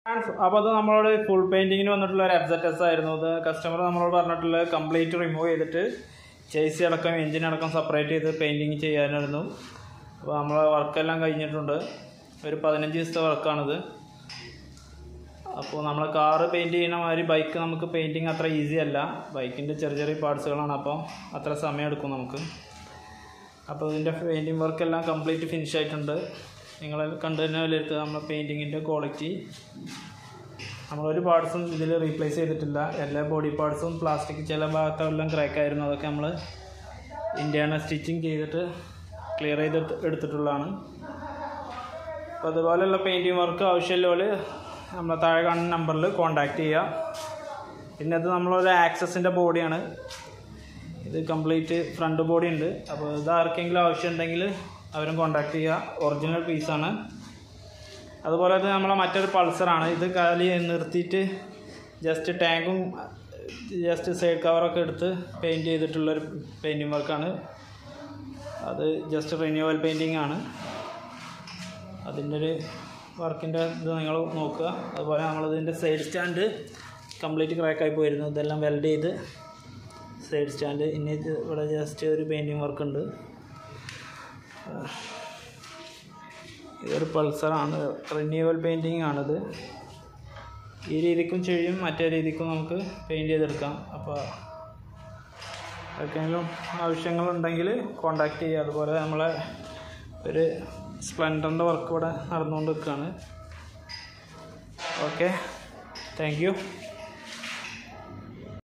അപ്പോൾ അത് നമ്മളോട് ഫുൾ പെയിൻറ്റിങ്ങിന് വന്നിട്ടുള്ള ഒരു എഫ് എസ് ആയിരുന്നു ഇത് കസ്റ്റമർ നമ്മളോട് പറഞ്ഞിട്ടുള്ളത് കംപ്ലീറ്റ് റിമൂവ് ചെയ്തിട്ട് ചേസി അടക്കം എഞ്ചിൻ അടക്കം സെപ്പറേറ്റ് ചെയ്ത് പെയിൻറ്റിങ് ചെയ്യാനായിരുന്നു അപ്പോൾ നമ്മളെ വർക്കെല്ലാം കഴിഞ്ഞിട്ടുണ്ട് ഒരു പതിനഞ്ച് ദിവസത്തെ വർക്കാണിത് അപ്പോൾ നമ്മൾ കാറ് പെയിൻറ്റ് ചെയ്യുന്ന മാതിരി ബൈക്ക് നമുക്ക് പെയിൻറ്റിങ് അത്ര ഈസി അല്ല ബൈക്കിൻ്റെ ചെറിയ ചെറിയ പാർട്സുകളാണ് അപ്പോൾ അത്ര സമയം എടുക്കും നമുക്ക് അപ്പോൾ ഇതിൻ്റെ പെയിൻറ്റിങ് വർക്കെല്ലാം കംപ്ലീറ്റ് ഫിനിഷ് ആയിട്ടുണ്ട് നിങ്ങൾ കണ്ടു തന്നെ വിലയിരുത്തുക നമ്മുടെ പെയിൻറ്റിങ്ങിൻ്റെ ക്വാളിറ്റി നമ്മളൊരു പാർട്സും ഇതിൽ റീപ്ലേസ് ചെയ്തിട്ടില്ല എല്ലാ ബോഡി പാർട്സും പ്ലാസ്റ്റിക് ചില ഭാഗത്തെല്ലാം ക്രാക്ക് ആയിരുന്നു അതൊക്കെ നമ്മൾ ഇൻറ്റേർണൽ സ്റ്റിച്ചിങ് ചെയ്തിട്ട് ക്ലിയർ ചെയ്ത് എടുത്തിട്ടുള്ളതാണ് അപ്പോൾ അതുപോലെയുള്ള പെയിൻറ്റിങ് വർക്ക് ആവശ്യമുള്ളവർ നമ്മളെ താഴെ കാണുന്ന നമ്പറിൽ കോൺടാക്റ്റ് ചെയ്യുക പിന്നെ ഇത് നമ്മളൊരു ആക്സസിൻ്റെ ബോഡിയാണ് ഇത് കംപ്ലീറ്റ് ഫ്രണ്ട് ബോഡി ഉണ്ട് അപ്പോൾ ഇത് ആർക്കെങ്കിലും ആവശ്യമുണ്ടെങ്കിൽ അവരും കോൺടാക്ട് ചെയ്യുക ഒറിജിനൽ പീസാണ് അതുപോലെ തന്നെ നമ്മളെ മറ്റൊരു പൾസറാണ് ഇത് കാലി നിർത്തിയിട്ട് ജസ്റ്റ് ടാങ്കും ജസ്റ്റ് സൈഡ് കവറൊക്കെ എടുത്ത് പെയിൻറ്റ് ചെയ്തിട്ടുള്ളൊരു പെയിൻറ്റിങ് വർക്കാണ് അത് ജസ്റ്റ് റിന്യൂവൽ പെയിൻറ്റിങ് ആണ് അതിൻ്റെ ഒരു വർക്കിൻ്റെ ഇത് നിങ്ങൾ നോക്കുക അതുപോലെ നമ്മളിതിൻ്റെ സൈഡ് സ്റ്റാൻഡ് കംപ്ലീറ്റ് ക്രാക്കായി പോയിരുന്നു ഇതെല്ലാം വെൽഡ് ചെയ്ത് സൈഡ് സ്റ്റാൻഡ് ഇനി ഇത് ഇവിടെ ജസ്റ്റ് ഒരു പെയിൻറ്റിങ് വർക്ക് ഉണ്ട് ഇതൊരു പൾസറാണ് റിന്യൂവൽ പെയിൻറ്റിങ് ആണിത് ഈ രീതിക്കും ചെയ്യും മറ്റേ രീതിക്കും നമുക്ക് പെയിൻറ്റ് ചെയ്തെടുക്കാം അപ്പോൾ ആർക്കെങ്കിലും ആവശ്യങ്ങളുണ്ടെങ്കിൽ കോണ്ടാക്ട് ചെയ്യുക അതുപോലെ നമ്മളെ ഒരു സ്പ്ലെൻഡറിൻ്റെ വർക്ക് ഇവിടെ നടന്നുകൊണ്ട് നിൽക്കുകയാണ് ഓക്കെ താങ്ക് യു